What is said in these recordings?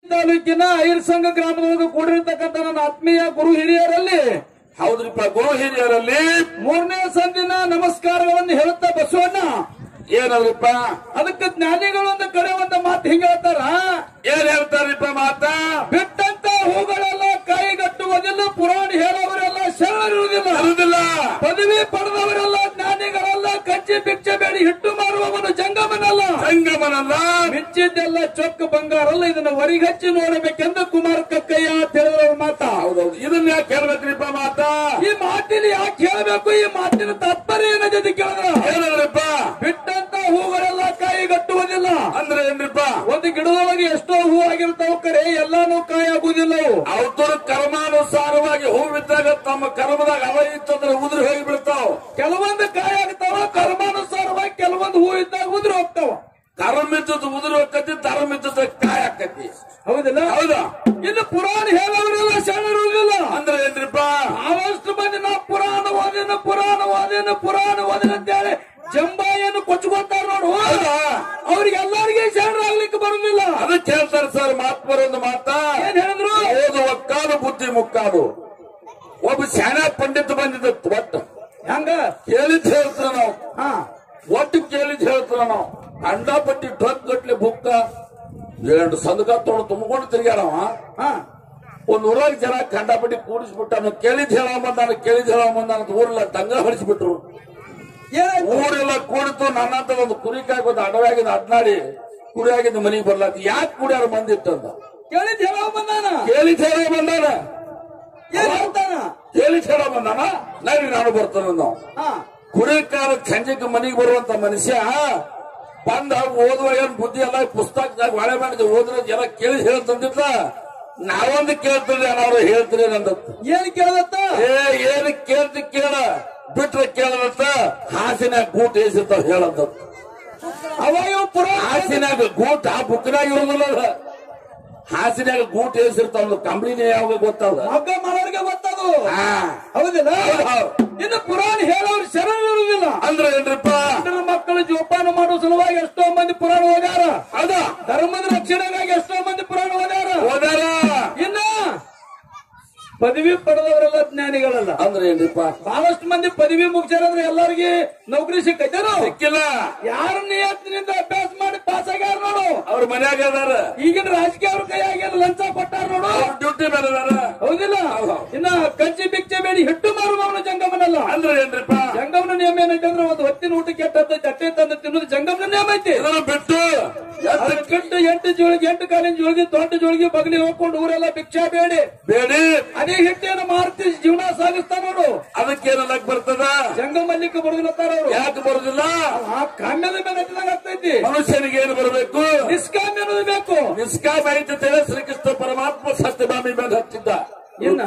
ತಾಲೂಕಿನ ಐರ್ಸಂಗ ಗ್ರಾಮದೊಳಗೆ ಕೂಡಿರ್ತಕ್ಕಂಥ ನನ್ನ ಆತ್ಮೀಯ ಗುರು ಹಿರಿಯರಲ್ಲಿ ಹೌದ್ರಿಪ್ಪ ಗುರು ಹಿರಿಯರಲ್ಲಿ ಮೂರನೇ ಸಂದಿನ ನಮಸ್ಕಾರಗಳನ್ನು ಹೇಳುತ್ತಾ ಬಸವಣ್ಣ ಏನದ್ರಿಪ್ಪ ಅದಕ್ಕೆ ಜ್ಞಾನಿಗಳೊಂದು ಕಡೆ ಒಂದು ಮಾತು ಹಿಂಗ ಹೇಳ್ತಾರ ಏನ್ ಹೇಳ್ತಾರಿಪ್ಪ ಮಾತ ಬಿಟ್ಟಂತ ಹೂಗಳೆಲ್ಲ ಕಾಯಿಗಟ್ಟುವುದಿಲ್ಲ ಪುರಾಣ ಹೇಳೋವರೆಲ್ಲ ಶರಣರಿರುವುದಿಲ್ಲ ಬರುದಿಲ್ಲ ಪದವಿ ಪಡೆದವರೆಲ್ಲ ಜ್ಞಾನಿಗಳೆಲ್ಲ ಕಚ್ಚಿ ಭಿಕ್ಷೆ ಬೇಡಿ ಹಿಟ್ಟು ಮಾರುವವನು ಜಂಗಮನಲ್ಲ ಸಂಗಮನಲ್ಲ ಮಿಚ್ಚಿದ್ದೆಲ್ಲ ಚೊಕ್ಕ ಬಂಗಾರಲ್ಲ ಇದನ್ನ ವರಿಗಚ್ಚಿ ನೋಡಬೇಕೆಂದು ಕುಮಾರ ಕಕ್ಕಯ್ಯ ಅಂತ ಹೇಳಿದ್ರ ಮಾತ ಹೌದೌದು ಇದನ್ನ ಯಾಕೆ ಹೇಳ್ಬೇಕ್ರಿಪ್ಪ ಮಾತ ಈ ಮಾತಿನ ಯಾಕೆ ಹೇಳಬೇಕು ಈ ಮಾತಿನ ತಾತ್ಪರ್ಯ ಏನಂತ ಕೇಳಿದ್ರ ಏನದ್ರಿಪ್ಪ ಬಿಟ್ಟಂತ ಹೂಗಳೆಲ್ಲ ಕಾಯಿಗಟ್ಟುವುದಿಲ್ಲ ಅಂದ್ರೆ ಏನ್ರಿಪ್ಪ ಒಂದು ಗಿಡದೊಳಗೆ ಎಷ್ಟೋ ಹೂ ಆಗಿರ್ತಾವ ಕರೆ ಎಲ್ಲಾನು ಕಾಯಿ ಆಗುದಿಲ್ಲ ಅವು ಅವ್ರ ಕರ್ಮಾನುಸಾರವಾಗಿ ಹೂವಿದ್ದಾಗ ತಮ್ಮ ಕರ್ಮದಾಗ ಅವ ಇತ್ತಂದ್ರೆ ಉದುರಿ ಹೋಗಿ ಬೀಳ್ತಾವ ಕೆಲವೊಂದು ಕಾಯಿ ಆಗ್ತಾವ ಕರ್ಮಾನುಸಾರವಾಗಿ ಕೆಲವೊಂದು ಹೂ ಇದ್ದಾಗ ಉದುರು ಹೋಗ್ತಾವ ಕರ್ಮ ಇದ್ದದ್ದು ಉದುರಿ ಹೋಗ್ತತಿ ಧರ್ಮ ಇದ್ದದ್ದು ಕಾಯ ಆಕತಿ ಹೌದಿಲ್ಲ ಹೌದಾ ಇನ್ನು ಪುರಾಣ ಹೇಳೋರೆಲ್ಲ ಶರಣರಿರುವುದಿಲ್ಲ ಅಂದ್ರೆ ಏನ್ರಿಪ್ಪ ಆವಷ್ಟು ಮಂದಿ ನಾವು ಪುರಾಣ ಓದಿನ ಪುರಾಣ ಓದಿನ ಪುರಾಣ ಓದಿನ ಅಂತೇಳಿ ಜಂಬಾಯನ್ನು ಕೊಚ್ಕೊತಾರ ನೋಡು ಹೌದಾ ಅವ್ರಿಗೆಲ್ಲರಿಗೆ ಶರಣರಾಗ್ಲಿಕ್ಕೆ ಬರುದಿಲ್ಲ ಅದಕ್ಕೆ ಹೇಳ್ತಾರೆ ಸರ್ ಮಾತ್ಮರೊಂದು ಮಾತ ಏನ್ ಹೇಳಿದ್ರು ಓದು ಒಕ್ಕಾಲು ಬುದ್ಧಿ ಮುಕ್ಕಾಲು ಒಬ್ಬ ಶಾಣ ಪಂಡಿತ ಬಂದಿದ್ದ ಒಟ್ಟು ಹೆಂಗ ಕೇಳಿದ್ ಹೇಳ್ತಾರ ನಾವು ಹಾ ಒಟ್ಟು ಕೇಳಿದ್ ಹೇಳ್ತಾರ ನಾವು ಅಂಡಾಪಟ್ಟಿ ಟ್ರಕ್ ಗಟ್ಲೆ ಬುಕ್ಕ ಎರಡು ಸಂದಕ ತೊಗೊಂಡು ತುಂಬಿಕೊಂಡು ತಿರ್ಗ್ಯಾರವ ಹಾ ಒಂದ್ ಊರಾಗ ಜನ ಕಂಡಾಪಟ್ಟಿ ಕೂಡಿಸ್ಬಿಟ್ಟ ಕೇಳಿದ್ ಹೇಳ ಬಂದಾನ ಕೇಳಿದ್ ಹೇಳ ಬಂದಾನ ಅಂತ ಊರೆಲ್ಲ ತಂಗ ಹೊಡಿಸ್ಬಿಟ್ರು ಏನಾಯ್ತು ಊರೆಲ್ಲ ಕೂಡಿತು ನನ್ನಂತ ಒಂದು ಕುರಿ ಕಾಯ್ಕೊಂಡು ಅಡವಾಗಿದ್ದು ಅಡ್ನಾಡಿ ಕುರಿ ಆಗಿದ್ದು ಮನೆಗೆ ಬರ್ಲಾತಿ ಯಾಕೆ ಕುಡಿಯಾರ ಬಂದಿತ್ತಂತ ಕೇಳಿದ್ ಹೇಳೋ ಬಂದಾನ ಕೇಳಿದ್ ಹೇಳ ಬಂದಾನ ಏನ್ ಹೇಳ್ತಾನ ಕೇಳಿದ್ ಹೇಳ ಬಂದಾನ ನಡಿ ನಾನು ಬರ್ತಾನ ನಾವು ಹಾ ಕುರಿ ಕಾಲ ಸಂಜೆಗೆ ಮನೆಗೆ ಬರುವಂತ ಮನುಷ್ಯ ಬಂದ ಓದುವ ಏನ್ ಬುದ್ಧಿ ಎಲ್ಲ ಪುಸ್ತಕದಾಗ ಹೊಳೆ ಮಾಡಿದ ಓದ್ರ ಎಲ್ಲ ಕೇಳಿ ಹೇಳ್ತಂದಿದ್ಲ ನಾವೊಂದು ಕೇಳ್ತೀರಿ ಅನ್ನೋರು ಹೇಳ್ತೀರಿ ನಂದತ್ತು ಏನ್ ಕೇಳದತ್ತ ಏ ಏನು ಕೇಳ್ತಿ ಕೇಳ ಬಿಟ್ರೆ ಕೇಳದಂತ ಹಾಸಿನಾಗ ಗೂಟ್ ಏಸಿರ್ತಾವ ಹೇಳಂತ ಅವಾಗ ಇವ್ ಪುರಾಣ ಹಾಸಿನಾಗ ಗೂಟ್ ಆ ಬುಕ್ನಾಗ ಇರೋದಿಲ್ಲ ಅದ. ಹಾಸಿನಾಗ ಗೂಟ್ ಏಸಿರ್ತಾವ ಒಂದು ಕಂಬಳಿನೇ ಯಾವಾಗ ಗೊತ್ತದ ಮಗ್ಗ ಮಾಡೋರಿಗೆ ಗೊತ್ತದು ಹಾ ಹೌದಿಲ್ಲ ಹೌದ್ ಹೌದ್. ಇನ್ನು ಪುರಾಣ ಹೇಳೋರು ಶರಣರಿರುವುದಿಲ್ಲ ಅಂದ್ರೆ ಏನ್ರಿಪ್ಪ ಗಂಡನ ಮಕ್ಕಳು ಜೋಪಾನ ಮಾಡುವ ಸಲುವಾಗಿ ಎಷ್ಟೋ ಮಂದಿ ಪುರಾಣ ಓದ್ಯಾರ ಅದ ಧರ್ಮದ ರಕ್ಷಣೆಗಾಗಿ ಎಷ್ಟೋ ಮಂದಿ ಪುರಾಣ ಓದ್ಯಾರ ಓದಾರ ಇನ್ನ ಪದವಿ ಪಡೆದವರೆಲ್ಲ ಜ್ಞಾನಿಗಳಲ್ಲ ಅಂದ್ರೆ ಏನ್ರಿಪ್ಪ ಬಹಳಷ್ಟು ಮಂದಿ ಪದವಿ ಮುಗಿಸ್ಯಾರಂದ್ರೆ ಎಲ್ಲರಿಗೆ ನೌಕರಿ ಸಿಕ್ಕೈತೇನು ಸಿಕ್ಕಿಲ್ಲ ಯಾರ ನಿಯತ್ನಿಂದ ಅಭ್ಯಾಸ ಮಾಡಿ ಪಾಸ್ ಆಗ್ಯಾರ ನೋಡು ಅವ್ರ ಮನ್ಯಾಗ ಅದಾರ ಈಗಿನ ರಾಜಕೀಯ ಅವ್ರ ಕೈಯಾಗಿ ಲಂಚ ಕೊಟ್ಟಾರ ನೋಡು ಅವ್ರ ಡ್ಯೂಟಿ ಮೇಲೆ ಅದಾರ ಹೌದಿಲ್ಲ ಇನ್ನ ಕಂಚಿ ಭಿಕ್ಷೆ ಬೇಡಿ ಹಿಟ್ಟು ಮಾರುವವನು ಜಂಗಮನಲ್ಲ ಅಂದ್ರೆ ಏನ್ರಿಪ್ಪ ಜಂಗಮನ ನಿಯಮ ಏನೈತೆ ಅಂದ್ರೆ ಒಂದು ಹೊತ್ತಿನ ಊಟಕ್ಕೆ ಎಟ್ಟೈತೆ ಚಟ್ಟೆ ತಂದು ತಿನ್ನೋದು ಜಂಗಮನ ನಿಯಮ ಐತಿ ಇದನ್ನ ಬಿಟ್ಟು ಅದ್ರ ಕೆಟ್ಟ ಎಂಟು ಜೋಳಿಗೆ ಎಂಟು ಕಾಲಿನ ಜೋಳಿಗೆ ದೊಡ್ಡ ಜೋಳಿಗೆ ಬಗಲಿ ಹೋಗ್ಕೊಂಡು ಊರೆಲ್ಲ ಭಿಕ್ಷಾ ಬೇಡಿ ಬೇಡಿ ಅದೇ ಹಿಟ್ಟೇನು ಮಾರ್ತಿ ಜೀವನ ಸಾಗಿಸ್ತಾ ನೋಡು ಅದಕ್ಕೇನಲ್ಲಕ್ ಬರ್ತದ ಜಂಗಮಲ್ಲಿಕ್ಕೆ ಬರುದಿಲ್ಲತ್ತಾರ ಅವರು ಯಾಕೆ ಬರುದಿಲ್ಲ ಆ ಕಾಮ್ಯದ ಮೇಲೆ ಹತ್ತಿದಾಗ ಆಗ್ತೈತಿ ಮನುಷ್ಯನಿಗೆ ಏನು ಬರಬೇಕು ನಿಷ್ಕಾಮ್ಯ ಅನ್ನೋದು ಬೇಕು ನಿಷ್ಕಾಮ ಐತೇಳಿ ಶ್ರೀಕೃಷ್ಣ ಪರಮಾತ್ಮ ಸತ್ಯಭಾಮಿ ಮೇಲೆ ಹಚ್ಚಿದ್ದ ಇನ್ನ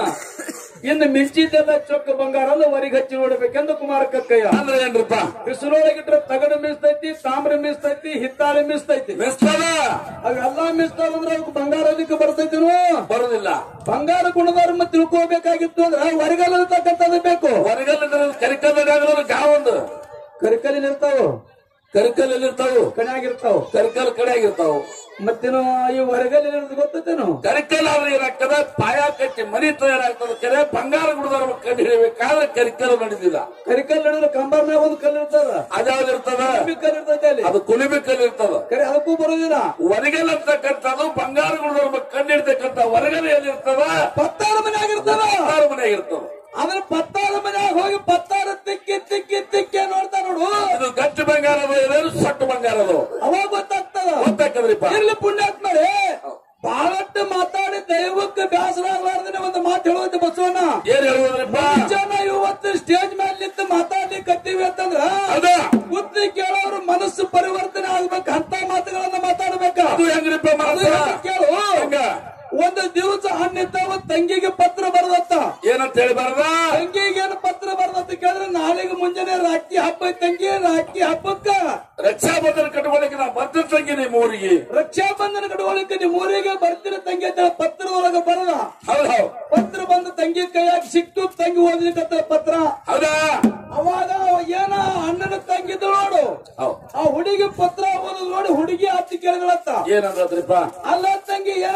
ಇನ್ನು ಮಿಂಚಿದ್ದೆಲ್ಲ ಚೊಕ್ಕ ಬಂಗಾರ ಅಲ್ಲ ವರಿಗೆ ಹಚ್ಚಿ ನೋಡ್ಬೇಕೆಂದು ಕುಮಾರ ಕಕ್ಕಯ್ಯ ಅಂದ್ರೆ ಏನ್ರಿಪ್ಪ ಬಿಸಿಲೊಳಗಿಟ್ರೆ ತಗಡು ಮಿಸ್ತೈತಿ ತಾಮ್ರ ಮಿಸ್ತೈತಿ ಹಿತ್ತಾಳೆ ಮಿಸ್ತೈತಿ ಮಿಸ್ತಾರ ಅವೆಲ್ಲ ಮಿಸ್ತಾವ ಅಂದ್ರೆ ಅದಕ್ಕೆ ಬಂಗಾರ ಅದಕ್ಕೆ ಬರ್ತೈತಿನು ಬರುದಿಲ್ಲ ಬಂಗಾರ ಗುಣಧರ್ಮ ತಿಳ್ಕೋಬೇಕಾಗಿತ್ತು ಅಂದ್ರೆ ಹೊರಗಲ್ಲತಕ್ಕಂಥದ್ದು ಬೇಕು ಹೊರಗಲ್ಲ ಕರಿಕಲ್ಲಾಗ ಗಾವೊಂದು ಕರಿಕಲಿನ ಇರ್ತಾವ ಕರಿಕಲ್ಲಲ್ಲಿ ಇರ್ತಾವು ಕಣ್ಯಾಗಿರ್ತಾವ ಕರಿಕಲ್ ಕಡೆಯಾಗಿರ್ತಾವು ಮತ್ತೇನು ಈ ಹೊರಗಲ್ಲಿನ ಗೊತ್ತೈತೇನು ಕರಿಕಲ್ ಆದ್ರೆ ಏನಾಗ್ತದ ಪಾಯ ಕಟ್ಟಿ ಮನಿ ತಯಾರಾಗ್ತದೆ ಕರೆ ಬಂಗಾರ ಗುಡದವ್ರ ಕಂಡು ಹಿಡಿಬೇಕಾದ್ರೆ ಕರಿಕಲ್ ನಡೆದಿಲ್ಲ ಕರಿಕಲ್ ನಡೆದ್ರೆ ಕಂಬರ್ನಾಗ ಒಂದು ಕಲ್ಲು ಇರ್ತದ ಅದ್ಯಾವ್ದು ಇರ್ತದ ಕಮ್ಮಿ ಕಲ್ಲು ಇರ್ತೈತೆ ಅಲ್ಲಿ ಅದು ಕುಲಿಬಿ ಕಲ್ ಇರ್ತದ ಕರೆ ಅದಕ್ಕೂ ಬರೋದಿಲ್ಲ ಹೊರಗಲ್ ಅಂತಕ್ಕಂಥದ್ದು ಬಂಗಾರ ಗುಡದವ್ರ ಕಂಡು ಹಿಡಿತಕ್ಕಂಥ ಹೊರಗಲ್ ಎಲ್ಲಿರ್ತದ ಪತ್ತಾರ ಮನ್ಯಾಗ ಇರ್ತದ ಬಂಗಾರ ಮನೆಯಾಗ ಇರ್ತದ ಅದ್ರ ಪತ್ತಾರ ಮನ್ಯಾಗ ಹೋಗಿ ಪತ್ತಾರ ತಿಕ್ಕಿ ತಿಕ್ಕಿ ತಿಕ್ಕಿ ನೋಡ್ತಾ ನೋಡು ಇದು ಗಟ್ಟಿ ಬಂಗಾರ ಅದು ಇದೇನು ಸೊಟ್ಟು ಬಂಗಾರ ಅದು ಅವಾಗ ಗೊತ್ತಾಗ್ತದ ಗೊತ್ತಾಕದ್ರಿಪ್ಪ ಇರ್ಲಿ ಪುಣ್ಯಾತ್ಮರೇ ಬಹಳಷ್ಟು ಮಾತಾಡಿ ದೈವಕ್ಕೆ ಬೇಸರ ಆಗ್ಲಾರ್ದೇನೆ ಒಂದು ಮಾತು ಹೇಳೋದು ಬಸವಣ್ಣ ಏನ್ ಹೇಳುವುದ್ರಿಪ್ಪ ಜನ ಇವತ್ತು ಸ್ಟೇಜ್ ಮೇಲೆ ನಿಂತು ಮಾತಾಡ್ಲಿಕ್ಕತ್ತೀವಿ ಅಂತಂದ್ರ ಅದ ಬುದ್ಧಿ ಕೇಳೋರು ಮನಸ್ಸು ಪರಿವರ್ತನೆ ಆಗ್ಬೇಕು ಅಂತ ಮಾತುಗಳನ್ನ ಮಾತಾಡ್ಬೇಕ ಅದು ಹೆಂಗ್ರಿಪ್ಪ ಅದು ಮಾತ ಹೆಂಗ್ ಕೇಳು ಹೆಂಗ ಒಂದು ದಿವಸ ಹಣ್ಣಿದ್ದಾವ ತಂಗಿಗೆ ಪತ್ರ ಬರದತ್ತ ಏನಂತ ಹೇಳಿ ಬಾರದ ತಂಗಿಗೆ ಏನು ಪತ್ರ ಬರದತ್ತ ಕೇಳಿದ್ರೆ ನಾಳೆಗೆ ಮುಂಜಾನೆ ರಾಖಿ ಹಬ್ಬ ಐತ್ ತಂಗಿ ರಾಖಿ ಹಬ್ಬಕ್ಕ ರಕ್ಷಾಬಂಧನ ಕಟ್ಕೊಳ್ಳಿಕ್ಕೆ ನಾ ಬರ್ತೀನಿ ತಂಗಿ ನಿಮ್ಮ ಊರಿಗೆ ರಕ್ಷಾ ಬಂಧನ ಕಡುವಳಿಕೆ ನಿಮ್ಮ ಊರಿಗೆ ಬರ್ತಿರ ತಂಗಿ ಅಂತ ಪತ್ರದೊಳಗ ಬರದ ಹೌದು ಹೌದು ಪತ್ರ ಬಂದು ತಂಗಿ ಕೈಯಾಗಿ ಸಿಕ್ತು ತಂಗಿ ಓದ್ಲಿಕ್ಕತ್ತ ಪತ್ರ ಹೌದಾ ಅವಾಗ ಅವ ಏನ ಅಣ್ಣನ ತಂಗಿದ್ದು ನೋಡು ಹೌದು ಆ ಹುಡುಗಿ ಪತ್ರ ಓದೋದು ನೋಡಿ ಹುಡುಗಿ ಹತ್ತಿ ಕೇಳಿಗಳತ್ತ ಏನಂದ್ರಪ್ಪ ಅಲ್ಲ ತಂಗಿ ಏನ್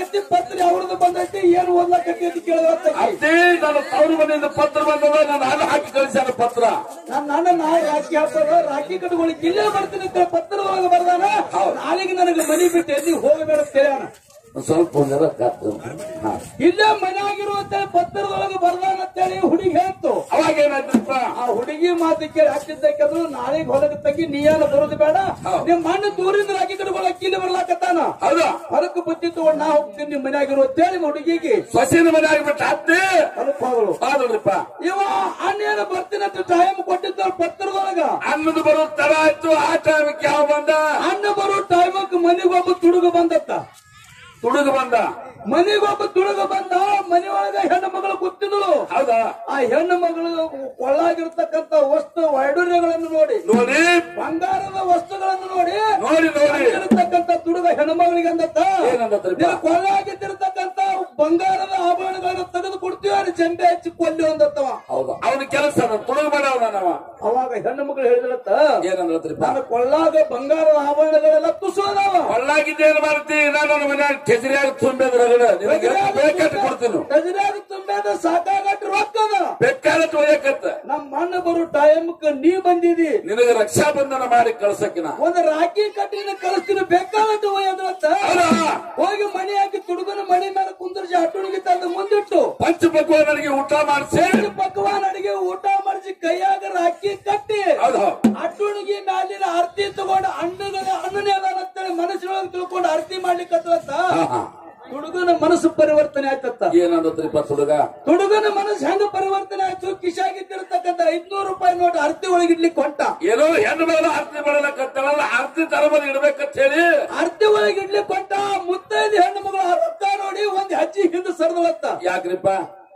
ಬಂದೈತಿ ಪತ್ರ ಯಾವ್ದು ಬಂದೈತಿ ಏನ್ ಓದ್ಲಕತ್ತಿ ಅಂತ ಕೇಳಿದ ಅದೇ ನನ್ನ ತವರು ಮನೆಯಿಂದ ಪತ್ರ ಬಂದದ ನಾನು ಹಾಲು ಹಾಕಿ ಕಳಿಸ್ಯಾನ ಪತ್ರ ನನ್ನ ಅಣ್ಣ ನಾ ರಾಖಿ ಹಾಕೋದು ರಾಖಿ ಕಟ್ಕೊಳ್ಳಿಕ್ಕೆ ಇಲ್ಲೇ ಬರ್ತೀನಿ ಅಂತ ಪತ್ರದೊಳಗೆ ಬರ್ದಾನ ನಾಳೆಗೆ ನನಗೆ ಮನಿ ಬಿಟ್ಟು ಎಲ್ಲಿ ಹೋಗಬೇಡ ತಿಳಿಯೋಣ ಒಂದ್ ಸ್ವಲ್ಪ ಜರ ಕಾತು. ಹಾ. ಇಲ್ಲೇ ಮನೆಯಾಗಿರುವಂತ ಪತ್ರದೊಳಗೆ ಬರ್ದಾನ ಅಂತೇಳಿ ಹುಡುಗಿ ಹೇಳ್ತು ಅವಾಗ ಏನಾಯ್ತಪ್ಪ ಆ ಹುಡುಗಿ ಮಾತು ಕೇಳಿ ಹಾಕಿದ್ದಕ್ಕಾದ್ರು ನಾಳೆಗೆ ಹೊಲಕ್ಕೆ ತಗ್ಗಿ ನೀಯಲ್ಲ ಬರೋದು ಬೇಡ ನಿಮ್ ಮಣ್ಣು ದೂರಿಂದ ರಾಖಿ ಕಟ್ಕೊಳ್ಳಕ್ಕೆ ಇಲ್ಲಿ ಬರ್ಲಾಕತ್ತಾನ ಹೌದಾ ಹೊಲಕ್ಕೆ ಬುದ್ಧಿ ತಗೊಂಡ್ ನಾ ಹೋಗ್ತೀನಿ ನಿಮ್ ಮನೆಯಾಗಿರೋ ಅಂತೇಳಿ ಹುಡುಗಿಗೆ ಸೊಸಿನ ಮನೆ ಆಗಿಬಿಟ್ಟ ಅತ್ತೆ ಹೊಲಕ್ಕೆ ಹೋಗಳು ಹೌದಲ್ರಿಪ್ಪ ಇವ ಅಣ್ಣೇನ ಬರ್ತೀನಿ ಅಂತ ಟೈಮ್ ಕೊಟ್ಟಿದ್ದ ಪತ್ರದೊಳಗ ಅನ್ನದ ಬರೋ ತರ ಆಯ್ತು ಆ ಟೈಮಕ್ಕೆ ಯಾವ ಬಂದ ಅಣ್ಣ ಬರೋ ಟೈಮಕ್ ಮನಿಗೊಬ್ಬ ತುಡುಗ ಬಂದತ್ತ ತುಡುಗ ಬಂದ ಮನಿಗೊಬ್ಬ ತುಡುಗ ಬಂದ ಮನೆಯೊಳಗ ಹೆಣ್ಣು ಮಗಳು ಕೂತಿದ್ಳು ಹೌದಾ ಆ ಹೆಣ್ಣು ಮಗಳು ಕೊಳ್ಳಾಗಿರ್ತಕ್ಕಂತ ವಸ್ತು ವೈಡೂರ್ಯಗಳನ್ನು ನೋಡಿ ನೋಡಿ ಬಂಗಾರದ ವಸ್ತುಗಳನ್ನು ನೋಡಿ ನೋಡಿ ನೋಡಿ ಇರತಕ್ಕಂತ ತುಡುಗ ಹೆಣ್ಣು ಮಗಳಿಗೆ ಅಂದತ್ತ ಏನಂದತ್ರಿಪ್ಪ? ನೀನು ಕೊಳ್ಳಾಗಿದ್ದಿರತಕ್ಕಂತ ಬಂಗಾರದ ಆಭರಣಗಳನ್ನು ತೆಗೆದು ಕೊಡ್ತೀವಿ ಅಲ್ಲಿ ಚೆಂಬೆ ಹಚ್ಚಿ ಕೊಲ್ಲಿ ಅಂದತ್ತವ ಹೌದಾ ಅವನ ಕೆಲಸ ತುಡುಗ ಮಾಡವನ ನಾವ ಅವಾಗ ಹೆಣ್ಣು ಮಗಳು ಹೇಳಿದ್ರತ್ತ ಏನಂದ್ರತ್ರಿಪ್ಪ ನಾನು ಕೊಳ್ಳಾಗ ಬಂಗಾರದ ಆಭರಣಗಳೆಲ್ಲ ತುಸುವದಾವ ಒಳ್ಳಾಗಿದ್ದೇನು ಮಾಡ್ತಿ ನಾನು ನನ್ನ ಮನ್ಯಾಗ ಕೆಸರಿಯಾಗಿ ತುಂಬಿದ್ರ ನಿನಗೆ ಬೇಕಾದ ಕೊಡ್ತೀನಿ ಗಜರಾಗ ತುಂಬೇದ ಸಾಕಾಗಟ್ಟು ರೊಕ್ಕದ ಬೇಕಾದ ತೊಳೆಯಕತ್ತ ನಮ್ಮ ಮಣ್ಣ ಬರೋ ಟೈಮ್ಕ್ ನೀ ಬಂದಿದಿ ನಿನಗೆ ರಕ್ಷಾ ಬಂಧನ ಮಾಡಿ ಕಳ್ಸಕ್ಕಿನ ಒಂದು ರಾಖಿ ಕಟ್ಟಿನ ಕಳಿಸ್ತೀನಿ ಬೇಕಾದಟ್ಟು ಒಯ್ಯದ್ರತ್ತ ಹೌದಾ ಹೋಗಿ ಮಣಿ ಹಾಕಿ ತುಡುಗನ ಮಣಿ ಮೇಲೆ ಕುಂದರ್ಸಿ ಅಟ್ಟುಣಿಗೆ ತಂದು ಮುಂದಿಟ್ಟು ಪಂಚಪಕ್ವಾನರಿಗೆ ಊಟ ಮಾಡಿಸಿ ಸೇರಿ ಪಕ್ವಾನ್ ಅಡಿಗೆ ಊಟ ಮಾಡಿಸಿ ಕೈಯಾಗ ರಾಖಿ ಕಟ್ಟಿ ಹೌದು ಅಟ್ಟುಣಿಗೆ ಮ್ಯಾಲಿನ ಆರತಿ ತಗೊಂಡು ಅಣ್ಣನ ಅಣ್ಣನೇ ಅದಾನ ಅಂತೇಳಿ ಮನಸ್ಸಿನೊಳಗೆ ತಿಳ್ಕೊಂಡು ಆರತಿ ಮಾಡ್ಲಿಕ್ಕೆ ಹಾ, ಹಾ. ತುಡುಗನ ಮನಸ್ಸು ಪರಿವರ್ತನೆ ಆಯ್ತತ್ತ ಏನಂದ್ರಪ್ಪ ತುಡುಗ ತುಡುಗನ ಮನಸ್ಸು ಹೆಂಗ ಪರಿವರ್ತನೆ ಆಯ್ತು ಕಿಶಾಗಿದ್ದಿರತಕ್ಕಂತ ಐದ್ನೂರು ರೂಪಾಯಿ ನೋಟ್ ಅರ್ತಿ ಒಳಗಿಡ್ಲಿಕ್ಕೆ ಹೊಂಟ ಏನೋ ಹೆಣ್ಣು ಮೇಲೆ ಆರ್ತಿ ಮಾಡಲಕತ್ತಲ್ಲ ಆರ್ತಿ ತರಬಲ್ಲಿ ಇಡ್ಬೇಕಂತ ಹೇಳಿ ಅರ್ತಿ ಒಳಗಿಡ್ಲಿಕ್ಕೆ ಹೊಂಟ ಮುತ್ತೈದು ಹೆಣ್ಣು ಮಗಳು ಆ ರೊಕ್ಕ ನೋಡಿ ಒಂದ್ ಹೆಜ್ಜೆ ಹಿಂದೆ ಸರಿದಳತ್ತ ಯಾಕ್ರಿಪ್ಪ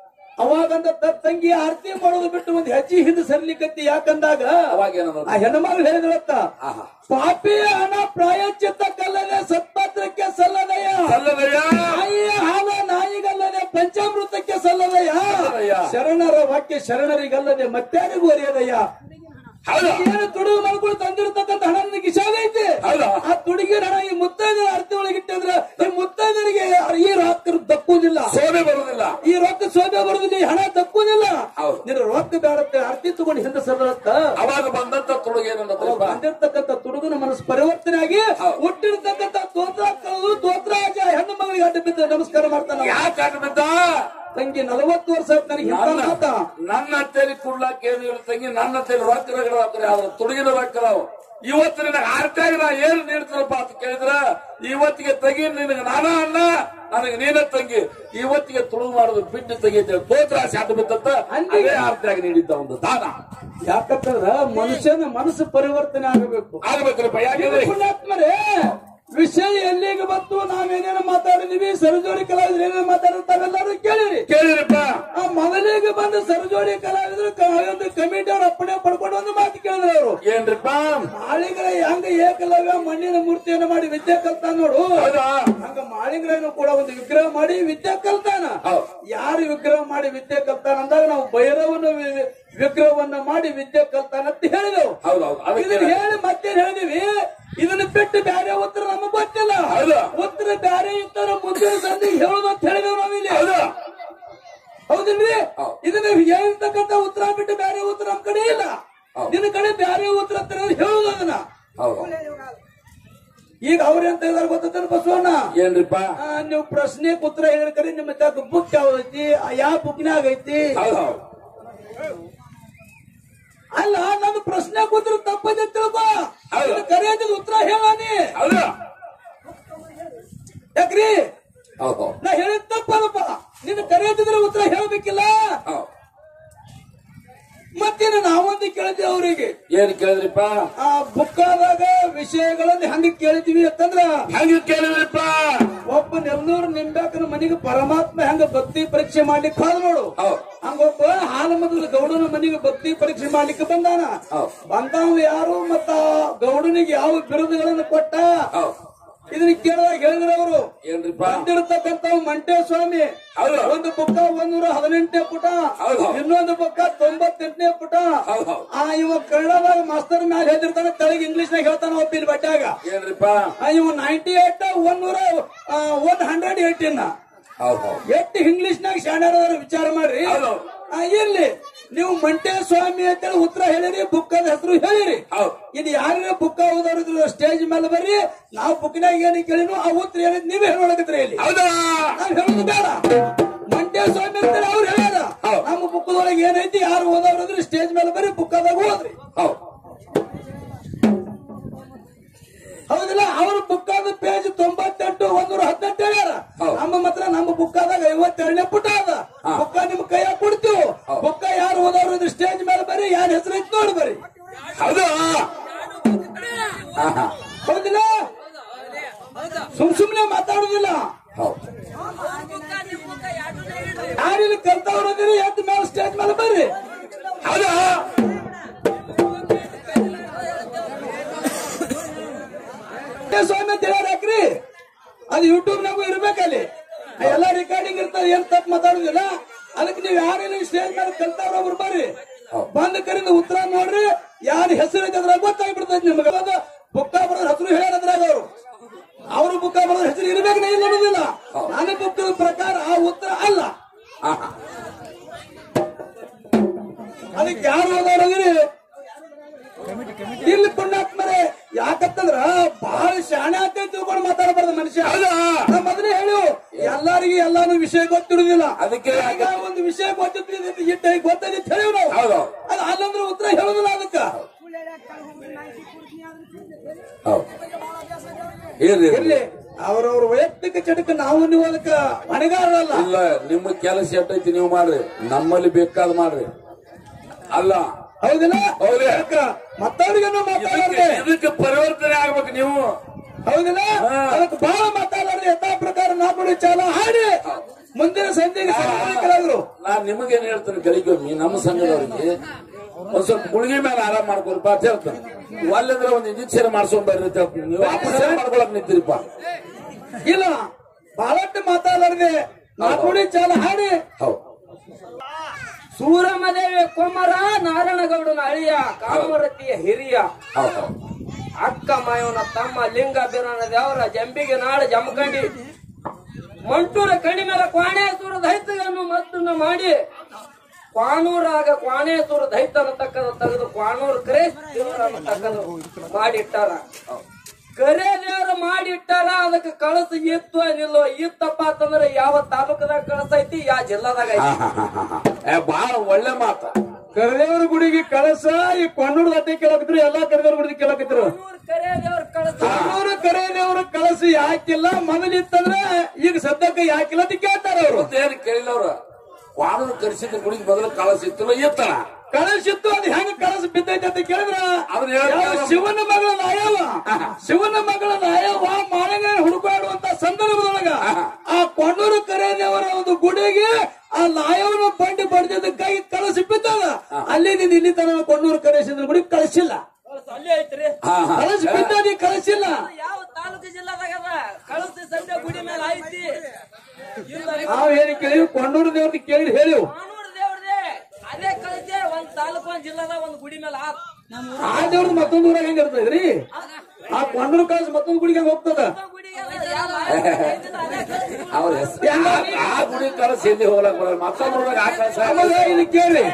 ಅವಾಗಂದ ತತ್ ತಂಗಿ ಆರತಿ ಮಾಡೋದು ಬಿಟ್ಟು ಒಂದ್ ಹೆಜ್ಜೆ ಹಿಂದೆ ಸರಿಲಿಕ್ಕತ್ತಿ ಯಾಕಂದಾಗ ಅವಾಗ ಏನಂದ್ರ ಆ ಹೆಣ್ಣು ಮಗಳು ಹೇಳಿದಳತ್ತ ಆಹಾ ಪಾಪಿ ಹಣ ಪ್ರಾಯಶ್ಚಿತ್ತ ಕಲ್ಲದೆ ಸತ್ಪಾತ್ರಕ್ಕೆ ಸಲ್ಲದಯ ಅಲ್ಲದಯ್ಯ ನಾಯಿಯ ಹಾಲ ನಾಯಿಗಲ್ಲದೆ ಪಂಚಾಮೃತಕ್ಕೆ ಸಲ್ಲದಯ ಸಲ್ಲದಯ್ಯ. ಶರಣರ ವಾಕ್ಯ ಶರಣರಿಗಲ್ಲದೆ ಮತ್ತಾರಿಗೂ ಅರಿಯದಯ್ಯ ಹೌದಾ ಏನು ತುಡುಗು ಮಾಡ್ಕೊಂಡು ತಂದಿರತಕ್ಕಂತ ಹಣ ನನಗೆ ಕಿಶಾಗೈತಿ ಹೌದಾ ಆ ತುಡುಗಿನ ಹಣ ಈ ಮುತ್ತೈದರ ಅರ್ತಿ ಒಳಗಿಟ್ಟಂದ್ರ ಈ ಮುತ್ತೈದರಿಗೆ ಈ ರೊಕ್ಕ ದಕ್ಕುವುದಿಲ್ಲ ಸೋನೆ ಬರುದಿಲ್ಲ ಈ ರೊಕ್ಕ ಸೋದೆ ಬರುದಿಲ್ಲ ಈ ಹಣ ದಕ್ಕುವುದಿಲ್ಲ ಹೌದು. ನಿನ್ನ ರೊಕ್ಕ ಬೇಡತ್ತೆ ಅರ್ತಿ ತಗೊಂಡು ಹಿಂದೆ ಸರತ್ತ ಅವಾಗ ಬಂದಂತ ತುಡುಗ ಏನಂದ್ರಪ್ಪ ಬಂದಿರ್ತಕ್ಕಂಥ ತುಡುಗನ ಮನಸ್ಸು ಪರಿವರ್ತನೆ ಆಗಿ ಹೌದು. ಹುಟ್ಟಿರ್ತಕ್ಕಂಥ ದೋತ್ರ ಕಳೆದು ದೋತ್ರಾಜ ಹೆಣ್ಣು ಮಗಳಿಗೆ ಅಡ್ಡ ಬಿದ್ದು ನಮಸ್ಕಾರ ಮಾಡ್ತಾನ ಯಾಕೆ ಅಡ್ಡ ಬಿದ್ದ ತಂಗಿ ನಲವತ್ತು ವರ್ಷ ಆಯ್ತು ನನಗೆ ಇಂಥ ನನ್ನ ಮಾತ ನನ್ನ ಹತ್ತೇಲಿ ಕುಡ್ಲಾಕ ಏನು ಇಲ್ಲ ತಂಗಿ ನನ್ನ ಹತ್ತೇಲಿ ರೊಕ್ಕ ರಗಡ ಹಾಕ್ರಿ ಆದ್ರೆ ತುಡುಗಿನ ರೊಕ್ಕ ಅದಾವು. ಇವತ್ತು ನಿನಗೆ ಆರ್ಟಾಗಿ ನಾ ಏನ್ ನೀಡ್ತಾರಪ್ಪ ಅಂತ ಕೇಳಿದ್ರ ಇವತ್ತಿಗೆ ತೆಗಿ ನಿನಗೆ ನಾನ ಅಣ್ಣ ನನಗೆ ನೀನ ತಂಗಿ ಇವತ್ತಿಗೆ ತುಳುಗು ಮಾಡೋದು ಬಿಟ್ಟು ತೆಗೀತೇವೆ ತೋತ್ರ ಶಾಟ ಬಿತ್ತಂತ ಅದೇ ಆರ್ತಿಯಾಗಿ ನೀಡಿದ್ದ ಒಂದು ದಾನ ಯಾಕಂತಂದ್ರ ಮನುಷ್ಯನ ಮನಸ್ಸು ಪರಿವರ್ತನೆ ಆಗಬೇಕು ಆಗ್ಬೇಕ್ರಪ್ಪ ಯಾಕಂದ್ರೆ ಪುಣ್ಯಾತ್ಮರೇ ವಿಷಯ ಎಲ್ಲಿಗೆ ಬಂತು ನಾವೇನೇನು ಮಾತಾಡಿದೀವಿ ಸರಜೋಡಿ ಕಲಾವಿದ್ರು ಏನೇನು ಮಾತಾಡುತ್ತಾರೆಲ್ಲರೂ ಕೇಳಿರಿ ಕೇಳಿರಪ್ಪ ಆ ಮೊದಲಿಗೆ ಬಂದ ಸರಜೋಡಿ ಕಲಾವಿದರು ಕ- ಒಂದು ಕಮಿಟಿ ಅವ್ರ ಅಪ್ಪಣೆ ಪಡ್ಕೊಂಡು ಒಂದು ಮಾತು ಕೇಳಿದ್ರು ಅವರು ಏನ್ರಿಪ್ಪ ಮಾಳಿಗರ ಹೆಂಗ ಏಕಲವ್ಯ ಮಣ್ಣಿನ ಮೂರ್ತಿಯನ್ನು ಮಾಡಿ ವಿದ್ಯೆ ಕಲ್ತಾನ ನೋಡು ಹೌದಾ ಹಂಗ ಮಾಳಿಗರನ್ನು ಕೂಡ ಒಂದು ವಿಗ್ರಹ ಮಾಡಿ ವಿದ್ಯೆ ಕಲ್ತಾನ ಹೌದು. ಯಾರು ವಿಗ್ರಹ ಮಾಡಿ ವಿದ್ಯೆ ಕಲ್ತಾನ ಅಂದಾಗ ನಾವು ಭೈರವನ ವಿ- ವಿಗ್ರಹವನ್ನ ಮಾಡಿ ವಿದ್ಯೆ ಕಲ್ತಾನ ಅಂತ ಹೇಳಿದೆವು ಹೌದೌದು ಅದಕ್ಕೆ ಇದನ್ನ ಹೇಳಿ ಮತ್ತೇನ್ ಹೇಳಿದೀವಿ ಇದನ್ನ ಬಿಟ್ಟು ಬ್ಯಾರೆ ಉತ್ತರ ನಮಗ್ ಗೊತ್ತಿಲ್ಲ ಹೌದು. ಉತ್ತರ ಬ್ಯಾರೆ ಇತ್ತರ ಮುಂದಿನ ಸಂದಿಗೆ ಹೇಳುದು ಅಂತ ಹೇಳಿದೆವು ನಾವಿಲ್ಲಿ ಹೌದು ಹೌದಿಲ್ರಿ ಹೌದು. ಇದನ್ನ ಹೇಳ್ತಕ್ಕಂತ ಉತ್ತರ ಬಿಟ್ಟು ಬ್ಯಾರೆ ಉತ್ತರ ನಮ್ ಕಡೆ ಇಲ್ಲ ಹೌದು. ನಿನ್ನ ಕಡೆ ಬ್ಯಾರೆ ಉತ್ತರ ಅಂತ ಹೇಳುದು ಅದನ್ನ ಹೌದು ಈಗ ಅವ್ರೇನ್ ತೆಗೆದಾರ ಗೊತ್ತೇನು ಬಸವಣ್ಣ ಏನ್ರಿಪ್ಪ ಆ, ನೀವು ಪ್ರಶ್ನೆಗೆ ಉತ್ತರ ಹೇಳ್ಕರಿ ನಿಮ್ಮ ತಕ್ಕ ಬುಕ್ ಯಾವ್ದೈತಿ ಆ ಯಾವ ಬುಕ್ನ್ಯಾಗ ಐತಿ ಹೌದು ಹೌದು ಅಲ್ಲ ನನ್ನ ಪ್ರಶ್ನೆ ಉತ್ತರ ತಪ್ಪದೆ ತಿಳ್ಕೊ ಹೌದು. ಇದನ್ನ ಕರೆಯದ ಉತ್ತರ ಹೇಳಾನಿ ಹೌದು ಯಾಕ್ರಿ ಹೌದು ನಾ ಹೇಳಿದ ತಪ್ಪಲ್ಲಪ್ಪ ನಿನ್ನ ಕರೆಯದಿದ್ರೆ ಉತ್ತರ ಹೇಳಬೇಕಿಲ್ಲ ಹೌದು ಮತ್ತೇನು ನಾವೊಂದು ಕೇಳಿದ್ವಿ ಅವರಿಗೆ ಏನ್ ಕೇಳಿದ್ರಿಪ್ಪ ಆ ಬುಕ್ಕಾದಾಗ ವಿಷಯಗಳನ್ನ ಹಂಗ ಕೇಳಿದ್ವಿ ಅಂತಂದ್ರ ಹೆಂಗ ಕೇಳಿದ್ರಿಪ್ಪ ಒಬ್ಬ ನೆಲ್ಲೂರು ನಿಂಬ್ಯಾಕನ ಮನೆಗೆ ಪರಮಾತ್ಮ ಹೆಂಗ ಭಕ್ತಿ ಪರೀಕ್ಷೆ ಮಾಡ್ಲಿಕ್ಕೆ ಹೋದ ನೋಡು ಹೌದು ಹಂಗೊಬ್ಬ ಹಾಲು ಮೊದಲು ಗೌಡನ ಮನೆಗೆ ಭಕ್ತಿ ಪರೀಕ್ಷೆ ಮಾಡ್ಲಿಕ್ಕೆ ಬಂದಾನ ಹೌದು ಬಂದವ ಯಾರು ಮತ್ತ ಗೌಡನಿಗೆ ಯಾವ ಬಿರುದುಗಳನ್ನು ಕೊಟ್ಟ ಹೌದು ಇದನ್ನ ಕೇಳಿದಾಗ ಹೇಳಿದ್ರು ಅವರು ಏನ್ರಿಪ್ಪ ಬಂದಿರತಕ್ಕಂತ ಮಂಟೇ ಸ್ವಾಮಿ ಹೌದು ಒಂದು ಬುಕ್ಕ ಒಂದೂರ ಹದಿನೆಂಟನೇ ಪುಟ ಹೌದು. ಇನ್ನೊಂದು ಬುಕ್ಕ ತೊಂಬತ್ತೆಂಟನೇ ಪುಟ ಹೌದ್ ಹೌದ್. ಆ ಇವ ಕನ್ನಡದಾಗ ಮಾಸ್ತರ್ ಮ್ಯಾಲ ಹೇಳ್ತಿರ್ತಾನೆ ತೆಳಗ್ ಇಂಗ್ಲಿಷ್ ನಾಗ ಹೇಳ್ತಾನ ಒಬ್ಬಿನ ಬಟ್ಟಾಗ ಏನ್ರಿಪ್ಪ ಆ, ಇವ ನೈಂಟಿ ಏಟ್ ಒಂದೂರ ಒನ್ ಹಂಡ್ರೆಡ್ ಏಟಿನ ಹೌದ್ ಹೌದ್ ಎಷ್ಟು ಇಂಗ್ಲಿಷ್ ನಾಗ ಶಾಣ್ಯಾರ ವಿಚಾರ ಮಾಡ್ರಿ ಹೌದು. ಆ, ಇರ್ಲಿ ನೀವು ಮಂಟೆ ಸ್ವಾಮಿ ಅಂತೇಳಿ ಉತ್ತರ ಹೇಳಿರಿ ಬುಕ್ಕದ ಹೆಸರು ಹೇಳಿರಿ ಹೌದ್ ಇದು ಯಾರ ಬುಕ್ಕ ಓದೋರಿದ್ರು ಸ್ಟೇಜ್ ಮೇಲೆ ಬರ್ರಿ ನಾವು ಬುಕ್ನಾಗ ಏನು ಕೇಳಿನು ಆ ಉತ್ತರ ಹೇಳಿದ್ ನೀವೇ ಹೇಳೋಳಕತ್ರಿ ಇಲ್ಲಿ ಹೌದಾ ನಾವ್ ಹೇಳುದು ಬೇಡ ಮಂಡ್ಯ ಸ್ವಾಮಿ ಅಂತೇಳಿ ಅವ್ರು ಹೇಳ್ಯಾರ ಹೌದ್. ನಮ್ಮ ಬುಕ್ಕದೊಳಗೆ ಏನೈತಿ ಯಾರು ಓದೋರಿದ್ರು ಸ್ಟೇಜ್ ಮೇಲೆ ಬರ್ರಿ ಬುಕ್ಕದಾಗ ಓದ್ರಿ ಹೌದ್ ಹೌದಿಲ್ಲ ಅವ್ರ ಬುಕ್ಕಾದ ಪೇಜ್ ತೊಂಬತ್ತೆಂಟು ಒಂದೂರ ಹದಿನೆಂಟು ಹೇಳ್ಯಾರ ಹೌದ್. ನಮ್ಮ ಮಾತ್ರ ನಮ್ಮ ಬುಕ್ಕಾದಾಗ ಐವತ್ತೆರಡನೇ ಪುಟ ಅದ ಹಾ. ಬುಕ್ಕ ನಿಮ್ ಕೈಯಾಗ ಕೊಡ್ತೀವಿ ಹೌದ್. ಬುಕ್ಕ ಯಾರು ಓದೋರು ಇದ್ರು ಸ್ಟೇಜ್ ಮೇಲೆ ಬರ್ರಿ ಯಾರ ಹೆಸರು ಐತಿ ನೋಡಿ ಬರ್ರಿ ಹೌದಾ ಹಾ ಹಾ ಹೌದಿಲ್ಲ ಸುಮ್ ಸುಮ್ನೆ ಮಾತಾಡುದಿಲ್ಲ ಹೌದ್ ಯಾರಿಲ್ಲಿ ಕಲ್ತವ್ರು ಅದೀರಿ ಎದ್ದ ಮೇಲೆ ಸ್ಟೇಜ್ ಮೇಲೆ ಬರ್ರಿ ಹೌದಾ ಮಂಡ್ಯ ಸ್ವಾಮಿ ಅಂತ ಹೇಳ್ಯಾರ ಯಾಕ್ರಿ ಅದು ಯೂಟ್ಯೂಬ್ ನಾಗು ಇರ್ಬೇಕಲ್ಲಿ ಎಲ್ಲ ರೆಕಾರ್ಡಿಂಗ್ ಇರ್ತದೆ ಏನ್ ತಪ್ಪು ಮಾತಾಡುದಿಲ್ಲ ಅದಕ್ಕೆ ನೀವು ಯಾರೇನು ಸ್ಟೇಜ್ ಮೇಲೆ ಕಲ್ತವ್ರ ಒಬ್ರು ಬರ್ರಿ ಹೌದ್. ಬಂದ ಕರಿಂದ ಉತ್ತರ ನೋಡ್ರಿ ಯಾರ ಹೆಸರು ಐತೆ ಅದ್ರಾಗ ಗೊತ್ತಾಗ್ಬಿಡ್ತದೆ ನಿಮ್ಗೆ ಅದು ಬುಕ್ಕ ಬರೋದ್ರ ಹೆಸರು ಹೇಳ್ಯಾರ ಅದ್ರಾಗ ಅವರು ಅವರು ಬುಕ್ಕ ಬರೋದ್ರ ಹೆಸರು ಇರ್ಬೇಕು ನಾ ಇಲ್ಲ ಅನ್ನೋದಿಲ್ಲ ಹೌದ್. ನನ್ನ ಬುಕ್ಕದ ಪ್ರಕಾರ ಆ ಉತ್ತರ ಅಲ್ಲ ಹಾ ಹಾ ಅದಕ್ಕೆ ಯಾರು ಓದೋರಿದ್ರಿ ಇಲ್ಲಿ ಪುಣ್ಯಾತ್ಮರೇ ಯಾಕಂತಂದ್ರ ಬಹಳ ಶಾಣೆ ಅಂತ ತಿಳ್ಕೊಂಡು ಮಾತಾಡಬಾರ್ದು ಮನುಷ್ಯ ಹೌದಾ ನಾ ಮೊದಲೇ ಹೇಳು ಎಲ್ಲಾರಿಗೂ ಎಲ್ಲಾನು ವಿಷಯ ಗೊತ್ತಿರುದಿಲ್ಲ ಅದಕ್ಕೆ ಈಗ ಒಂದು ವಿಷಯ ಗೊತ್ತಿತ್ತು ಇಟ್ಟ ಗೊತ್ತೈತಿ ಹೇಳಿ ನಾವು ಹೌದು ಅದು ಅಲ್ಲಂದ್ರೆ ಉತ್ತರ ಹೇಳುದಿಲ್ಲ ಅದಕ್ಕ ಹೌದ್ ಇರ್ಲಿ ಇರ್ಲಿ ಇರ್ಲಿ ಅವ್ರವ್ರ ವೈಯಕ್ತಿಕ ಚಟಕ ನಾವು ನೀವು ಅದಕ್ಕ ಹೊಣೆಗಾರರಲ್ಲ ಇಲ್ಲ ನಿಮ್ಮ ಕೆಲಸ ಎಟ್ಟೈತಿ ನೀವು ಮಾಡ್ರಿ ನಮ್ಮಲ್ಲಿ ಬೇಕಾದ್ ಮಾಡ್ರಿ ಅಲ್ಲ ಹೌದಿಲ್ಲ ಹೌದೇ. ಅದಕ್ಕ ಮತ್ತವ್ರಿಗೇನು ಇದಕ್ಕೆ ಮಾತಾಡೋದೇ ಇದಕ್ಕೆ ಪರಿವರ್ತನೆ ಆಗ್ಬೇಕು ನೀವು ಹೌದಿಲ್ಲ ಹಾ. ಅದಕ್ಕೆ ಬಹಳ ಮಾತಾಡೋದು ಯಥಾ ಪ್ರಕಾರ ನಾಲ್ಕು ಚಾಲ ಹಾಡಿ ಮುಂದಿನ ಸಂಧಿಗೆ ಕೆಲವರು ನಾನ್ ನಿಮಗೇನ್ ಹೇಳ್ತೇನೆ ಗಳಿಗೊಮ್ಮಿ ನಮ್ಮ ಸಂಘದವ್ರಿಗೆ ಒಂದ್ ಸ್ವಲ್ಪ ಗುಳಿಗೆ ಮೇಲೆ ಆರಾಮ್ ಮಾಡ್ಕೊಳ್ಪ ಅಂತ ಹೇಳ್ತಾನೆ ಒಲ್ಲಂದ್ರೆ ಒಂದ್ ಇಂಜೆಕ್ಷನ್ ಮಾಡ್ಸ್ಕೊಂಡ್ ಬರ್ರಿ ಅಂತ ಹೇಳ್ತೀನಿ ನೀವು ಆಪರೇಷನ್ ಮಾಡ್ಕೊಳಕ್ ನಿಂತಿರಿಪ್ಪ ಇಲ್ಲ ಬಹಳಷ್ಟು ಮಾತಾಡಲಾರ್ದೆ ನಾಲ್ಕು ಚಾಲ ಹಾಡಿ ಹೌದ್ ಸೂರಮದೇವಿ ಕೊಮರ ನಾರಾಯಣಗೌಡನ ಅಳಿಯ ಕಾಮರತಿಯ ಹಿರಿಯ ಹೌದ್ ಹೌದ್ ಅಕ್ಕ ಮಾಯವನ ತಮ್ಮ ಲಿಂಗ ಬಿರಣ ದೇವರ ಜಂಬಿಗೆ ನಾಳೆ ಜಮಖಂಡಿ ಮಂಟೂರ ಕಣಿ ಮೇಲೆ ಕ್ವಾಣೇಶ್ವರ ದೈತ್ಯವನ್ನು ಮದ್ದನ್ನು ಮಾಡಿ ಕ್ವಾನೂರಾಗ ಕ್ವಾಣೇಶ್ವರ ದೈತ್ಯನ ತಕ್ಕದ ತೆಗೆದು ಕ್ವಾನೂರು ಕರೇಶ್ ದೇವರನ್ನು ತಕ್ಕದು ಮಾಡಿಟ್ಟಾರ ಕರೆ ದೇವರು ಮಾಡಿಟ್ಟಾರ ಅದಕ್ಕೆ ಕಳಸ ಇತ್ತು ಏನಿಲ್ಲೋ ಇತ್ತಪ್ಪ ಅಂತಂದ್ರೆ ಯಾವ ತಾಲೂಕದಾಗ ಕಳಸ ಐತಿ ಯಾವ ಜಿಲ್ಲಾದಾಗ ಐತಿ ಹಾ, ಹಾ, ಹಾ, ಹಾ. ಏ ಬಾಳ ಒಳ್ಳೆ ಮಾತ ಕರದೇವ್ರ ಗುಡಿಗೆ ಕಳಸ ಈ ಕೊಂಡೂರು ದಟ್ಟಿ ಕೇಳಕತ್ರು ಎಲ್ಲಾ ಕರದೇವ್ರ ಗುಡಿಗೆ ಕೇಳಕತ್ರು ಕ್ವಾನೂರು ಕರೆ ದೇವ್ರ ಕಳಸ ಕೊಂಡೂರು ಕರದೇವ್ರ ಕಳಸ ಯಾಕಿಲ್ಲ ಮೊದಲಿತ್ತಂದ್ರೆ ಈಗ ಸದ್ಯಕ್ಕೆ ಯಾಕಿಲ್ಲ ಅಂತ ಕೇಳ್ತಾರ ಅವರು ಮತ್ತೇನು ಕೇಳಿಲ್ಲ ಅವ್ರ ಕಾನೂನು ಕರೆಸಿದ ಗುಡಿಗೆ ಬದಲು ಕಳಿಸಿತ್ತಲ್ಲ ಎತ್ತಣ ಕಳಸಿತ್ತು ಅದು ಹೆಂಗ ಕಳಸ ಬಿದ್ದೈತೆ ಅಂತ ಕೇಳಿದ್ರ ಅವ್ರು ಹೇಳ್ತಾರೆ- ಯಾವ ಶಿವನ ಮಗಳ ನಾಯವ ಶಿವನ ಮಗಳ ನಾಯವ ಮಾನಗ ಹುಡುಕಾಡುವಂತ ಸಂದರ್ಭದೊಳಗ ಆ ಕೊಂಡೂರು ಕರೆದೇವರ ಒಂದು ಗುಡಿಗೆ ಆ ನಾಯವನ ಬಂಡಿ ಬಡ್ದಿದ್ದಕ್ಕಾಗಿ ಕಳಸಿ ಬಿದ್ದದ ಅಲ್ಲಿಂದ ಇಲ್ಲಿ ತನ ಕೊಂಡೂರು ಕರೆಸಿದ್ರ ಗುಡಿ ಕಳಿಸಿಲ್ಲ ಅಲ್ಲಿ ಐತ್ರಿ ಹಾ ಹಾ ಕಳಸಿ ಬಿದ್ದದಿ ಕಳಿಸಿಲ್ಲ ಯಾವ ತಾಲೂಕು ಜಿಲ್ಲಾದಾಗ ಅದ ಕಳಸಿ ಸಂಜೆ ಗುಡಿ ಮೇಲೆ ಐತಿ ಇಲ್ಲ ನಾವ್ ಏನ್ ಕೇಳಿವಿ ಕೊಂಡೂರು ದೇವ್ರದ್ದು ಕೇಳಿ ಹೇಳಿವ್ ಕಾನೂರು ದೇವ್ರದೇ ಅದೇ ಕಳಸೆ ಒಂದ್ ತಾಲೂಕು ಒಂದ್ ಜಿಲ್ಲಾದ ಒಂದ್ ಗುಡಿ ಮೇಲೆ ಆತ್ ಆ ದೇವ್ರದ್ದು ಮತ್ತೊಂದು ಊರಾಗ ಹೆಂಗ ಇರ್ತದ್ರಿ ಆ ಕೊಂಡೂರು ಕಳಸಿ ಮತ್ತೊಂದು ಗುಡಿಗೆ ಹೆಂಗ್ ಹೋಗ್ತದ ಗುಡಿಗೆ ಯಾವ ಐತಿಲ್ಲ, ಅದೇ ಕಳ್ಸಿ ಗುಡಿ. ಅವ್ರ ಹೆಸರು ಆ ಗುಡಿ ಕಳಿಸಿ ಎಲ್ಲಿ ಹೋಗ್ಲಕ್ ಬರಲ್ಲ ಮತ್ತೊಬ್ಬರದಾಗ ಆ ಕಳಿಸ ಆಮೇಲೆ ಇಲ್ಲಿ ಕೇಳಿ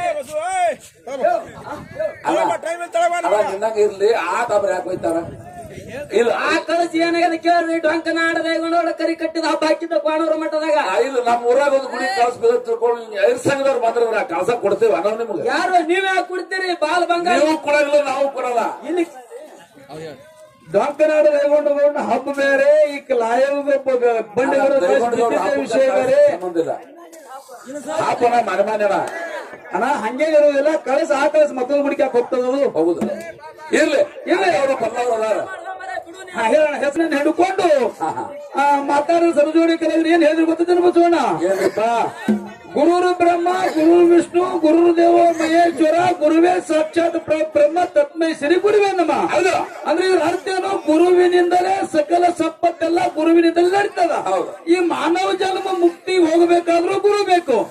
ಅಲ್ಲ ನಿನ್ನಂಗ ಇರ್ಲಿ ಆ ತಾಬ್ರ ಯಾಕೆ ಹೋಯ್ತಾರ ಇಲ್ಲ ಆ ಕಳಸಿ ಏನಾಗದ ಕೇಳ್ರಿ ಡೊಂಕನಾಡದ ಗೊಂಡೋಳ ಕರಿ ಕಟ್ಟಿದ ಹಬ್ಬ ಹಾಕಿದ್ದ ಕ್ವಾಣೂರು ಮಠದಾಗ ಆ, ಇಲ್ಲ ನಮ್ಮ ಊರಾಗ ಒಂದು ಗುಡಿ ಕಳಿಸ್ಬೇಕು ತಿಳ್ಕೊಂಡು ಐದು ಸಂಘದವ್ರು ಬಂದ್ರೆ ಕಳ್ಸ ಕೊಡ್ತೇವೆ ಅನ್ನೋ ನಿಮ್ಗೆ ಯಾರು ನೀವ್ ಯಾಕೆ ಕುಡ್ತೀರಿ ಬಾಲ್ ಬಂಗಾರ ನೀವು ಕೊಡಲ್ಲ ನಾವು ಕೊಡಲ್ಲ ಇಲ್ಲಿ ಡೊಂಕನಾಡ ರೇಗೊಂಡು ಹಬ್ಬ ಬೇರೆ ಈ ಲಾಯವ ಬಂಡಿಗಳು ದಯಗೊಂಡು ವಿಷಯ ಬೇರೆ ಸಂಬಂಧಿಲ್ಲ ಹಾಕೋಣ ಮನೆ ಮನೆನ ಅಣ್ಣ ಹಂಗೆ ಇರೋದಿಲ್ಲ ಕಳಸ ಆ ಕಳಸ ಮತ್ತೊಂದು ಗುಡಿಗೆ ಯಾಕೆ ಹೋಗ್ತದ ಅದು ಹೌದು ಇರ್ಲಿ ಇರ್ಲಿ ಅವರು ಬಲ್ಲವರು ಅದಾರ ಹಾ, ಹೇಳೋಣ ಹೆಸರನ್ನ ಹಿಡ್ಕೊಂಡು ಹಾ, ಹಾ. ಆ, ಮಾತಾಡೋ ಸರಜೋಡಿ ಕಲಿಯಲ್ಲಿ ಏನ್ ಹೇಳಿದ್ರು ಗೊತ್ತಿದ್ದೇನೆ ಬಸವಣ್ಣ ಏನ್ರಿಪ್ಪ ಗುರುರು ಬ್ರಹ್ಮ ಗುರು ವಿಷ್ಣು ಗುರು ದೇವ ಮಹೇಶ್ವರ ಗುರುವೇ ಸಾಕ್ಷಾತ್ ಪ್ರ- ಬ್ರಹ್ಮ ತತ್ಮೈ ಶ್ರೀ ಗುರುವೇ ನಮ ಹೌದು ಅಂದ್ರೆ ಇದ್ರ ಅರ್ಥ ಏನು ಗುರುವಿನಿಂದಲೇ ಸಕಲ ಸಂಪತ್ತೆಲ್ಲ ಗುರುವಿನಿಂದಲೇ ನಡೀತದ ಹೌದು. ಈ ಮಾನವ ಜನ್ಮ ಮುಕ್ತಿ ಹೋಗಬೇಕಾದ್ರೂ ಗುರು ಬೇಕು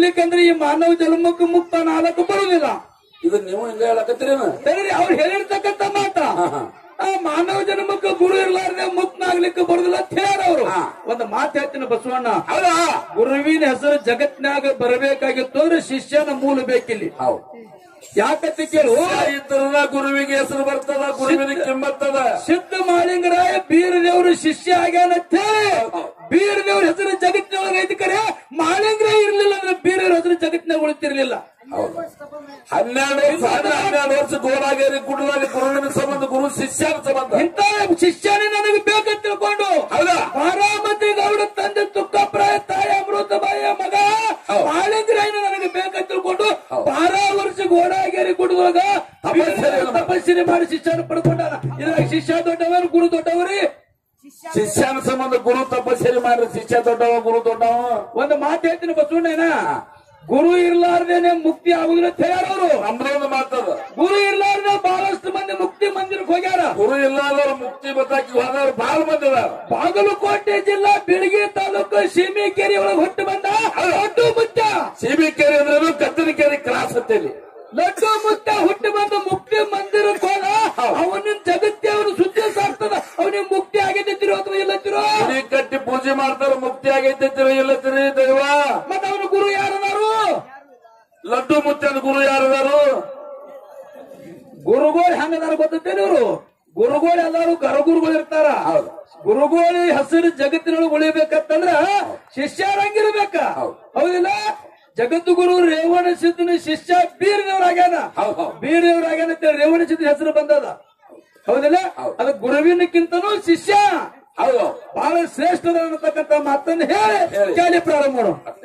ಇರ್ಲಿಕ್ಕಂದ್ರೆ ಈ ಮಾನವ ಜನ್ಮಕ್ಕೆ ಮುಕ್ತ ನಾಲ್ಕು ಬರುದಿಲ್ಲ ಇದು ನೀವು ಹಿಂಗ ಹೇಳಕತ್ತೀರೇನ ಸರಿ ಅವ್ರು ಹೇಳಿರ್ತಕ್ಕಂಥ ಮಾತ ಆ ಮಾನವ ಜನ್ಮಕ್ಕೆ ಗುರು ಇರ್ಲಾರ್ದೆ ಮುಕ್ತನಾಗ್ಲಿಕ್ಕೆ ಬರುದಿಲ್ಲ ಅಂತ ಹೇಳ್ಯಾರ ಅವರು ಹಾ. ಒಂದು ಮಾತು ಹೇಳ್ತೀನಿ ಬಸವಣ್ಣ ಹೌದಾ ಗುರುವಿನ ಹೆಸರು ಜಗತ್ನಾಗ ಬರಬೇಕಾಗಿತ್ತು ಅಂದ್ರೆ ಶಿಷ್ಯನ ಮೂಲ ಬೇಕಿಲ್ಲಿ ಹೌದು ಯಾಕಂತ ಕೇಳು ಇತರ ಗುರುವಿಗೆ ಹೆಸರು ಬರ್ತದ ಗುರುವಿನ ಕಿಮ್ಮತ್ತದ ಸಿದ್ಧ ಮಾಳಿಂಗರಾಯ ಬೀರ ದೇವರು ಶಿಷ್ಯ ಆಗ್ಯಾನಂತೆ ಬೀರ ದೇವ್ರ ಹೆಸರು ಜಗತ್ತಿನೊಳಗೆ ಐತಿ ಕರೆ ಮಾಳಿಂಗರಾಯ ಇರ್ಲಿಲ್ಲ ಅಂದ್ರೆ ಬೀರರ ಹೆಸರು ಜಗತ್ತಿನಾಗ ಉಳಿತಿರ್ಲಿಲ್ಲ ಹೌದು ಹನ್ನೆರಡು ವರ್ಷ ಹನ್ನೆ- ಹನ್ನೆರಡು ವರ್ಷ ಗೋಲಾಗೇರಿ ಕುಡಲಾಗಿ ಗುರುವಿನ ಸಂಬಂಧ ಗುರು ಶಿಷ್ಯನ ಸಂಬಂಧ ಇಂಥ ಶಿಷ್ಯನೇ ನನಗೆ ಬೇಕಂತ ತಿಳ್ಕೊಂಡು ಹೌದಾ ಬಾರಾಮತಿ ಗೌಡ ತಂದೆ ತುಕ್ಕಪ್ರಾಯ ತಾಯಿ ಅಮೃತಬಾಯಿಯ ಮಗ ಹೌದು. ಮಾಳಿಂಗರಾಯನ ನನಗೆ ಬೇಕಂತ ತಿಳ್ಕೊಂಡು ಹೌದು. ಬಾರ ವರ್ಷ ಗೋಡಾಗೇರಿ ಕುಡಿದೊಳಗ ತಪಸ್ಸರಿ ತಪಸ್ಸಿರಿ ಮಾಡಿ ಶಿಷ್ಯನ ಪಡ್ಕೊಂಡಾನ ಇದ್ರಾಗ ಶಿಷ್ಯ ದೊಡ್ಡವರು ಗುರು ದೊಡ್ಡವರಿ ಶಿಷ್ಯನ ಸಂಬಂಧ ಗುರು ತಪಸ್ಸರಿ ಮಾಡ್ರಿ ಶಿಷ್ಯ ದೊಡ್ಡವ ಗುರು ದೊಡ್ಡವ ಒಂದು ಮಾತು ಹೇಳ್ತೀನಿ ಬಸವಣ್ಣನ ಗುರು ಇರ್ಲಾರ್ದೇನೆ ಮುಕ್ತಿ ಆಗುದಿಲ್ಲ ಅಂತ ಹೇಳ್ಯಾರವ್ರು ನಮ್ದೊಂದು ಮಾತದ ಗುರು ಇರ್ಲಾರ್ದೆ ಬಹಳಷ್ಟು ಮಂದಿ ಮುಕ್ತಿ ಮಂದಿರಕ್ಕೆ ಹೋಗ್ಯಾರ ಗುರು ಇಲ್ಲದವ್ರು ಮುಕ್ತಿ ಬತ್ತಾಕಿ ಹೋದವ್ರು ಬಹಳ ಮಂದಿ ಅದಾರ ಬಾಗಲಕೋಟೆ ಜಿಲ್ಲಾ ಬಿಳಗಿ ತಾಲೂಕು ಸೀಮೆಕೆರೆ ಒಳಗೆ ಹೊಟ್ಟು ಬಂದ ಲಡ್ಡು ಮುತ್ತ ಸಿಬಿಕೆರೆ ಅಂದ್ರೆ ಕತ್ತರಿಕೆರೆ ಕ್ರಾಸ್ ಅಂತೇಳಿ ಲಡ್ಡು ಮುತ್ತ ಹುಟ್ಟು ಬಂದ ಮುಕ್ತಿ ಮಂದಿರಕ್ಕೆ ಹೋದ ಅವನಿನ ಜಗತ್ತಿ ಅವನು ಸುದ್ದಿ ಸಾರ್ತದ ಅವನಿಗೆ ಮುಕ್ತಿ ಆಗಿದ್ದಿರೋ ಅಥವಾ ಇಲ್ಲತ್ತಿರೋ ಗುಡಿ ಕಟ್ಟಿ ಪೂಜೆ ಮಾಡ್ತಾರ ಮುಕ್ತಿ ಆಗೈತಿರಿ ಇಲ್ಲತ್ತಿರಿ ದೈವ ಮತ್ತೆ ಅವನ ಗುರು ಯಾರದಾರು ಲಡ್ಡು ಮುತ್ತನ ಗುರು ಯಾರದಾರು ಗುರುಗಳು ಹೆಂಗದಾರ ಗೊತ್ತೇನೆ ಇವರು ಗುರುಗಳು ಎಲ್ಲಾರು ಗರಗುರುಗಳು ಇರ್ತಾರ ಹೌದು. ಗುರುಗೋಳಿ ಹೆಸರು ಜಗತ್ತಿನೊಳಗೆ ಉಳಿಬೇಕಂತಂದ್ರ ಶಿಷ್ಯರಂಗಿರ್ಬೇಕ ಹೌದು. ಹೌದಿಲ್ಲ ಜಗತ್ತು ಗುರು ರೇವಣ ಸಿದ್ದನ ಶಿಷ್ಯ ಬೀರದೇವರಾಗ್ಯಾನ ಹೌದು, ಹೌದು. ಬೀರದೇವರಾಗ್ಯಾನ ಅಂತ ರೇವಣ ಸಿದ್ದನ ಹೆಸರು ಬಂದದ ಹೌದಿಲ್ಲ ಹೌದು. ಅದು ಗುರುವಿನಕ್ಕಿಂತನೂ ಶಿಷ್ಯ ಹೌದು ಬಹಳ ಶ್ರೇಷ್ಠದ ಅನ್ನತಕ್ಕಂತ ಮಾತನ್ನ ಹೇಳಿ ಹೇಳಿ. ಕೇಳಿ ಪ್ರಾರಂಭ ಮಾಡೋಣ